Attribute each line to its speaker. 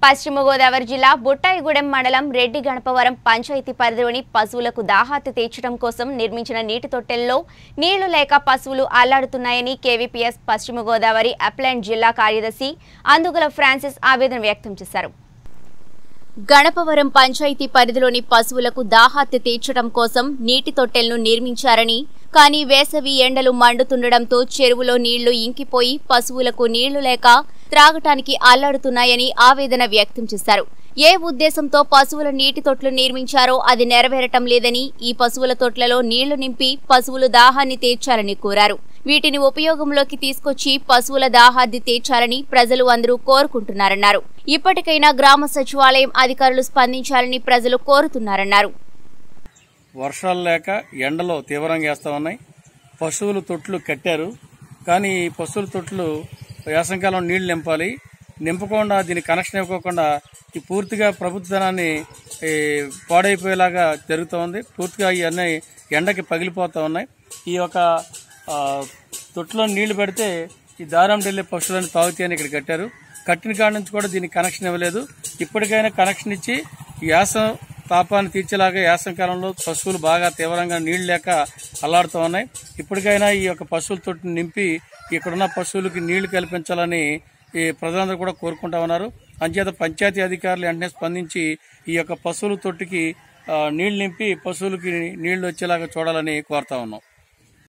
Speaker 1: పశ్చిమ గోదావరి జిల్లా బుట్టాయిగూడెం మండలం రెడ్డి గణపవరం పంచాయతీ పరిధిలోని పశువులకు దాహార్తి తీర్చడం కోసం నిర్మించిన నీటి తొట్టెల్లో నీళ్లు లేక పశువులు అల్లాడుతున్నాయని కేవీపీఎస్ పశ్చిమ గోదావరి అప్లాంట్ జిల్లా కార్యదర్శి అందుగుల ఫ్రాన్సిస్ ఆవేదన వ్యక్తం చేశారు గణపవరం పంచాయతీ పరిధిలోని పశువులకు దాహార్తి తీర్చడం కోసం నీటి తొట్టెలను నిర్మించారని కానీ వేసవి ఎండలు మండుతుండటంతో చెరువులో నీళ్లు ఇంకిపోయి పశువులకు నీళ్లు లేక త్రాగటానికి అల్లాడుతున్నాయని ఆవేదన వ్యక్తం చేశారు ఏ ఉద్దేశంతో పశువుల నీటి తొట్లు నిర్మించారో అది నెరవేరటం లేదని ఈ పశువుల తొట్లలో నీళ్లు నింపి పశువులు దాహాన్ని తీర్చాలని కోరారు వీటిని ఉపయోగంలోకి తీసుకొచ్చి పశువుల దాహార్ది తీర్చాలని ప్రజలు అందరూ కోరుకుంటున్నారన్నారు ఇప్పటికైనా గ్రామ సచివాలయం అధికారులు స్పందించాలని ప్రజలు కోరుతున్నారన్నారు
Speaker 2: వర్షాలు లేక ఎండలో తీవ్రంగా వేస్తా ఉన్నాయి పశువులు తొట్లు కట్టారు కానీ ఈ పశువుల తొట్లు వేసంకాలం నీళ్లు నింపాలి నింపకుండా దీనికి కనెక్షన్ ఇవ్వకుండా ఈ పూర్తిగా ప్రభుత్వాన్ని పాడైపోయేలాగా జరుగుతూ పూర్తిగా ఇవన్నీ ఎండకి పగిలిపోతూ ఉన్నాయి ఈ యొక్క ఆ, తొట్టులో నీళ్లు పెడితే ఈ దారం ఢిల్లీ పశువులను తాగుతాయని ఇక్కడ కట్టారు కట్టిన కాడ నుంచి కూడా దీనికి కనెక్షన్ ఇవ్వలేదు ఇప్పటికైనా కనెక్షన్ ఇచ్చి ఈ యాసం తాపాన్ని తీర్చేలాగా యాసం కాలంలో పశువులు బాగా తీవ్రంగా నీళ్లు లేక అల్లాడుతూ ఉన్నాయి ఇప్పటికైనా ఈ యొక్క పశువుల తొట్టిని నింపి ఇక్కడున్న పశువులకి నీళ్లు కల్పించాలని ఈ ప్రజలందరూ కూడా కోరుకుంటా ఉన్నారు అంచేత పంచాయతీ అధికారులు వెంటనే స్పందించి ఈ యొక్క పశువుల తొట్టికి ఆ, నీళ్లు నింపి పశువులకి నీళ్లు వచ్చేలాగా చూడాలని కోరుతా ఉన్నాం